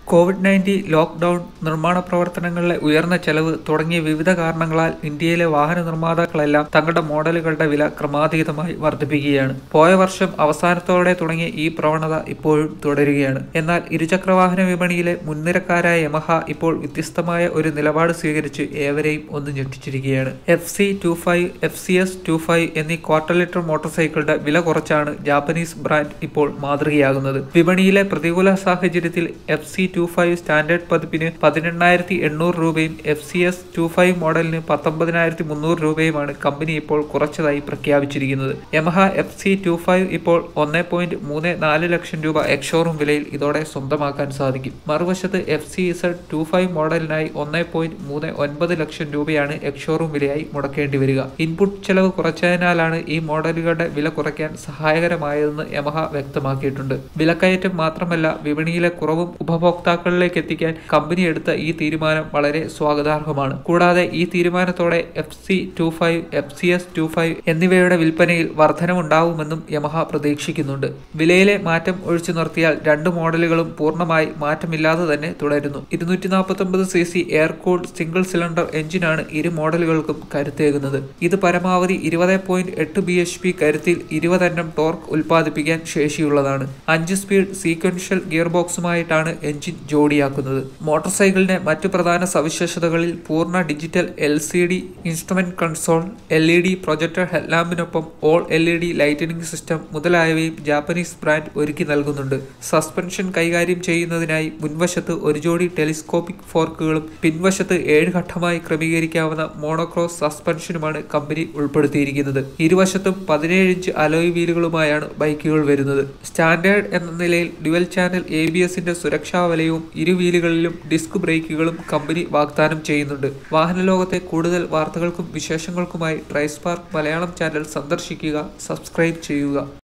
Covid nineteen lockdown നിർമ്മാണ പ്രവർത്തനങ്ങളിലെ ഉയർന്ന ചെലവ് തുടങ്ങിയ വിവിധ കാരണങ്ങളാൽ ഇന്ത്യയിലെ വാഹന നിർമ്മാതാക്കളെല്ലാം തങ്ങളുടെ മോഡലുകളുടെ വില ക്രമാതീതമായി വർദ്ധിപ്പിക്കുകയാണ് പോയ വർഷം അവസാനത്തോടെ തുടങ്ങിയ ഈ പ്രവണത ഇപ്പോഴും തുടരുകയാണ് എന്നാൽ ഇരുചക്രവാഹന വിപണിയിലെ മുൻനിരക്കാരായ യമഹ ഇപ്പോൾ വ്യത്യസ്തമായ ഒരു നിലപാട് സ്വീകരിച്ച് ഏവരെയും ഒന്ന് ഞെട്ടിച്ചിരിക്കുകയാണ് F C two five F C S two five എന്നീ ക്വാർട്ടർ ലിറ്റർ മോട്ടോർ സൈക്കിളുടെ വില കുറച്ചാണ് ജാപ്പനീസ് ബ്രാൻഡ് ഇപ്പോൾ മാതൃകയാകുന്നത് വിപണിയിലെ പ്രതികൂല സാഹചര്യത്തിൽ F C two five standard പതിപ്പിന് പതിനെണ്ണായിരത്തി എണ്ണൂറ് രൂപയും F C S two five മോഡലിന് പത്തൊമ്പതിനായിരത്തി മുന്നൂറ് രൂപയുമാണ് കമ്പനി ഇപ്പോൾ കുറച്ചതായി പ്രഖ്യാപിച്ചിരിക്കുന്നത് Yamaha F C two five ഇപ്പോൾ ഒന്നേ പോയിന്റ് മൂന്ന് നാല് ലക്ഷം രൂപ എക്സ്ഷോറൂം വിലയിൽ ഇതോടെ സ്വന്തമാക്കാൻ സാധിക്കും മറുവശത്ത് F C Z two five മോഡലിനായി ഒന്നേ പോയിന്റ് മൂന്ന് ഒൻപത് ലക്ഷം രൂപയാണ് എക്സ്ഷോറൂം വിലയായി മുടക്കേണ്ടി വരിക ഇൻപുട്ട് ചെലവ് കുറച്ചതിനാലാണ് ഈ മോഡലുകളുടെ വില കുറയ്ക്കാൻ സഹായകരമായതെന്ന് യമഹ വ്യക്തമാക്കിയിട്ടുണ്ട് വിലക്കയറ്റം മാത്രമല്ല വിപണിയിലെ കുറവും ഉപഭോക്താക്കളിലേക്ക് എത്തിക്കാൻ കമ്പനി എടുത്ത ഈ തീരുമാനം വളരെ സ്വാഗതാർഹമാണ് കൂടാതെ ഈ തീരുമാനത്തോടെ F C two five F C S two five എന്നിവയുടെ വിൽപ്പനയിൽ വർധനമുണ്ടാവുമെന്നും യമഹ പ്രതീക്ഷിക്കുന്നുണ്ട് വിലയിലെ മാറ്റം ഒഴിച്ചു നിർത്തിയാൽ രണ്ട് മോഡലുകളും പൂർണ്ണമായി മാറ്റമില്ലാതെ തന്നെ തുടരുന്നു ഇരുന്നൂറ്റി നാൽപ്പത്തൊമ്പത് C C air cooled single cylinder എഞ്ചിനാണ് ഇരു മോഡലുകൾക്കും കരുത്തേകുന്നത് ഇത് പരമാവധി ഇരുപത് പോയിന്റ് എട്ട് ബി എച്ച് പി കരുത്തിൽ ഇരുപതെണ്ണം ടോർക്ക് ഉൽപ്പാദിപ്പിക്കാൻ ശേഷിയുള്ളതാണ് അഞ്ച് സ്പീഡ് സീക്വൻഷ്യൽ ഗിയർ ബോക്സുമായിട്ടാണ് എഞ്ചിൻ ജോഡിയാക്കുന്നത് മോട്ടോർ സൈക്കിളിന്റെ മറ്റു പ്രധാന സവിശേഷതകളിൽ പൂർണ്ണ digital L C D instrument console L E D projector ഹെഡ്ലാമ്പിനൊപ്പം all L E D lighting system മുതലായവയും ജാപ്പനീസ് ബ്രാൻഡ് ഒരുക്കി നൽകുന്നുണ്ട് സസ്പെൻഷൻ കൈകാര്യം ചെയ്യുന്നതിനായി മുൻവശത്ത് ഒരു ജോഡി ടെലിസ്കോപ്പിക് ഫോർക്കുകളും പിൻവശത്ത് ഏഴ് ഘട്ടമായി ക്രമീകരിക്കാവുന്ന മോണോക്രോസ് സസ്പെൻഷനുമാണ് കമ്പനി ഉൾപ്പെടുത്തിയിരിക്കുന്നത് ഇരുവശത്തും പതിനേഴ് ഇഞ്ച് അലോയ് വീലുകളുമായാണ് ബൈക്കുകൾ വരുന്നത് സ്റ്റാൻഡേർഡ് എന്ന നിലയിൽ ഡ്യുവൽ ചാനൽ എ ബി എസിന്റെ സുരക്ഷാ വലയവും ഇരു വീലുകളിലും ഡിസ്ക് ബ്രേക്കുകളും കമ്പനി വാഗ്ദാനം ചെയ്യുന്നുണ്ട് വാഹന ലോകത്തെ കൂടുതൽ വാർത്തകൾക്കും വിശേഷങ്ങൾക്കുമായി ട്രൈസ്പാർക്ക് മലയാളം ചാനൽ സന്ദർശിക്കുക സബ്സ്ക്രൈബ് ചെയ്യുക